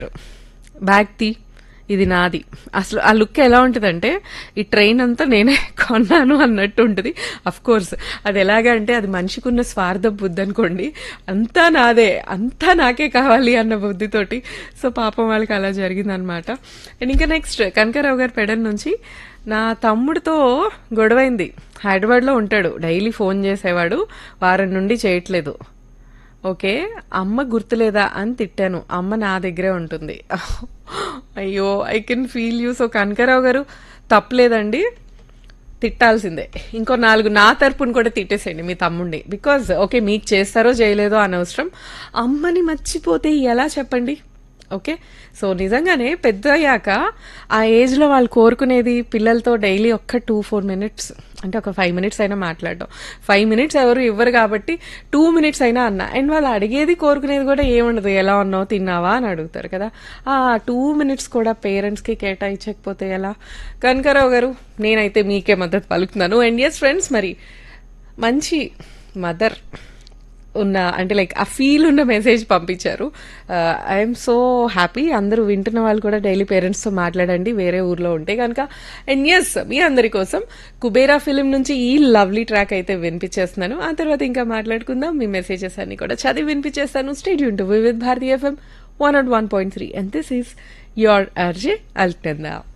bag తీ ఇది నాది అసలు ఆ లుక్ ఎలా ఉంటుందంటే ఈ ట్రైన్ అంతా నేనే కొన్నాను అన్నట్టు ఉంటుంది అఫ్ కోర్స్ అది ఎలాగంటే అది మనిషికి ఉన్న స్వార్థ బుద్ధి అనుకోండి అంతా నాదే అంతా నాకే కావాలి అన్న బుద్ధితోటి సో పాపం వాళ్ళకి అలా జరిగిందనమాట అండ్ ఇంకా నెక్స్ట్ కనకరావు గారి పెడల్ నుంచి నా తమ్ముడితో గొడవైంది హైదరాబాద్లో ఉంటాడు డైలీ ఫోన్ చేసేవాడు వారం నుండి చేయట్లేదు ఓకే అమ్మ గుర్తులేదా అని తిట్టాను అమ్మ నా దగ్గరే ఉంటుంది అయ్యో I can feel you so Kanakarao garu తప్పలేదండి తిట్టాల్సిందే ఇంకో నాలుగు నా తరపున కూడా తిట్టేసేయండి మీ తమ్ముడిని బికాజ్ ఓకే మీకు చేస్తారో చేయలేదో అనవసరం అమ్మని మర్చిపోతే ఎలా చెప్పండి ఓకే సో నిజంగానే పెద్ద అయ్యాక ఆ ఏజ్లో వాళ్ళు కోరుకునేది పిల్లలతో డైలీ ఒక్క టూ ఫోర్ మినిట్స్ అంటే ఒక ఫైవ్ మినిట్స్ అయినా మాట్లాడడం ఫైవ్ మినిట్స్ ఎవరు ఇవ్వరు కాబట్టి టూ మినిట్స్ అయినా అన్న అండ్ వాళ్ళు అడిగేది కోరుకునేది కూడా ఏముండదు ఎలా ఉన్నావు తిన్నావా అని అడుగుతారు కదా ఆ టూ మినిట్స్ కూడా పేరెంట్స్కి కేటాయించకపోతే ఎలా కనకరావు గారు నేనైతే మీకే మద్దతు పలుకుతున్నాను అండ్ ఎస్ ఫ్రెండ్స్ మరి మంచి మదర్ ఉన్న అంటే లైక్ ఆ ఫీల్ ఉన్న మెసేజ్ పంపించారు ఐఎమ్ సో హ్యాపీ అందరూ వింటున్న వాళ్ళు కూడా డైలీ పేరెంట్స్తో మాట్లాడండి వేరే ఊర్లో ఉంటే కనుక అండ్ ఎస్ మీ అందరి కోసం కుబేరా ఫిలిం నుంచి ఈ లవ్లీ ట్రాక్ అయితే వినిపించేస్తున్నాను ఆ తర్వాత ఇంకా మాట్లాడుకుందాం మీ మెసేజెస్ అన్ని కూడా చదివి వినిపించేస్తాను stay tuned to with Bharati FM one naught one point three and this is your RJ అల్టన్నా